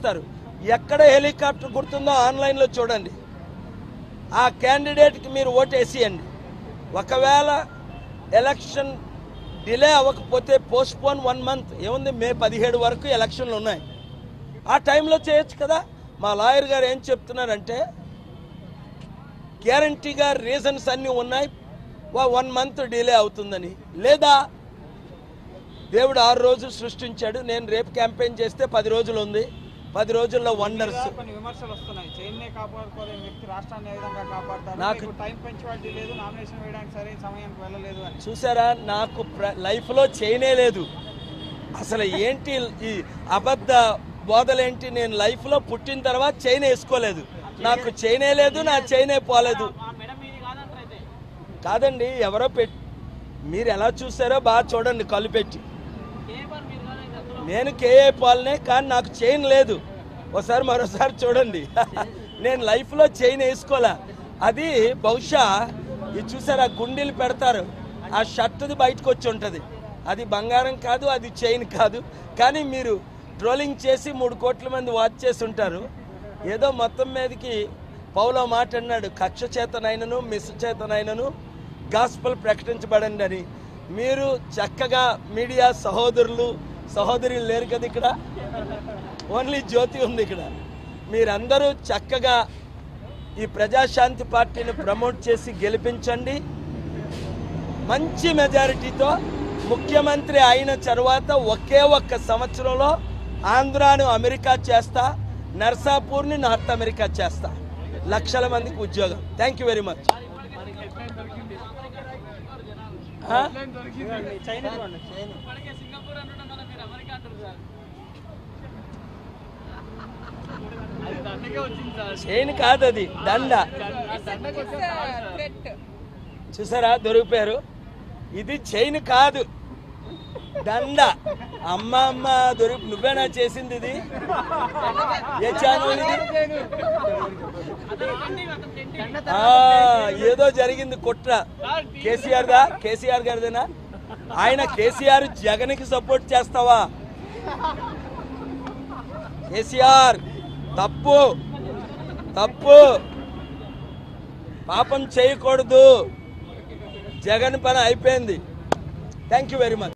చేస్తారు ఎక్కడ హెలికాప్టర్ గుర్తుందో ఆన్లైన్లో చూడండి ఆ క్యాండిడేట్కి మీరు ఓటేసియండి ఒకవేళ ఎలక్షన్ డిలే అవ్వకపోతే పోస్ట్పోన్ వన్ మంత్ ఏముంది మే పదిహేడు వరకు ఎలక్షన్లు ఉన్నాయి ఆ టైంలో చేయొచ్చు కదా మా లాయర్ గారు ఏం చెప్తున్నారంటే గ్యారంటీగా రీజన్స్ అన్నీ ఉన్నాయి వన్ మంత్ డిలే అవుతుందని లేదా దేవుడు ఆరు రోజులు సృష్టించాడు నేను రేపు క్యాంపెయిన్ చేస్తే పది రోజులు ఉంది పది రోజుల్లో వండర్స్ మీద కొన్ని విమర్శలు వస్తున్నాయి చైన్నే కాపాడుకోలేని వ్యక్తి రాష్ట్రాన్ని ఏ విధంగా కాపాడతారు నాకు- మీకు టైం పెంచుబడి లేదు నామినేషన్ వేయడానికి సరైన సమయానికి వెళ్ళలేదు అని చూసారా నాకు ప్ర- లైఫ్లో చేయనే లేదు అసలు ఏంటి ఈ అబద్ధ బోధలేంటి నేను లైఫ్లో పుట్టిన తర్వాత చైన్ వేసుకోలేదు నాకు చైనే లేదు నా చైనే పోలేదు కాదండి ఎవరో పెట్టి మీరు ఎలా చూసారో బాగా చూడండి కళ్ళు పెట్టి నేను కేఏ పాల్నే కానీ నాకు చైన్ లేదు ఒకసారి మరోసారి చూడండి నేను లైఫ్లో చైన్ వేసుకోలే అది బహుశా ఇది చూసారా గుండీలు పెడతారు ఆ షర్ట్ది బయటకు వచ్చి ఉంటుంది అది బంగారం కాదు అది చైన్ కాదు కానీ మీరు ట్రోలింగ్ చేసి మూడు కోట్ల మంది వాచ్ చేసి ఉంటారు ఏదో మొత్తం మీదకి పౌలో మాట అన్నాడు కక్ష చేతనైనను మిస్ చేతనైనను గాస్పల్ ప్రకటించబడండి అని మీరు చక్కగా మీడియా సహోదరులు సహోదరులు లేరు కదా ఇక్కడ ఓన్లీ జ్యోతి ఉంది ఇక్కడ మీరందరూ చక్కగా ఈ ప్రజాశాంతి పార్టీని ప్రమోట్ చేసి గెలిపించండి మంచి మెజారిటీతో ముఖ్యమంత్రి అయిన తర్వాత ఒకే ఒక్క సంవత్సరంలో ఆంధ్రాను అమెరికా చేస్తా నర్సాపూర్ని నార్త్ అమెరికా చేస్తా లక్షల మందికి ఉద్యోగం thank you very much China చూడండి చైన్ కాదు అది దండ చూసారా దొరికిపోయారు ఇది చైన్ కాదు దండ అమ్మ అమ్మ దొరికి నువ్వేనా చేసింది ఇది ఏ ఛానల్ ఇది ఆ, ఏదో జరిగింది కుట్ర కేసీఆర్ దా కేసీఆర్ గారిదేనా ఆయన కేసీఆర్ జగన్కి సపోర్ట్ చేస్తావా కేసీఆర్ తప్పు తప్పు పాపం చేయకూడదు జగన్ పని అయిపోయింది థ్యాంక్ యూ వెరీ మచ్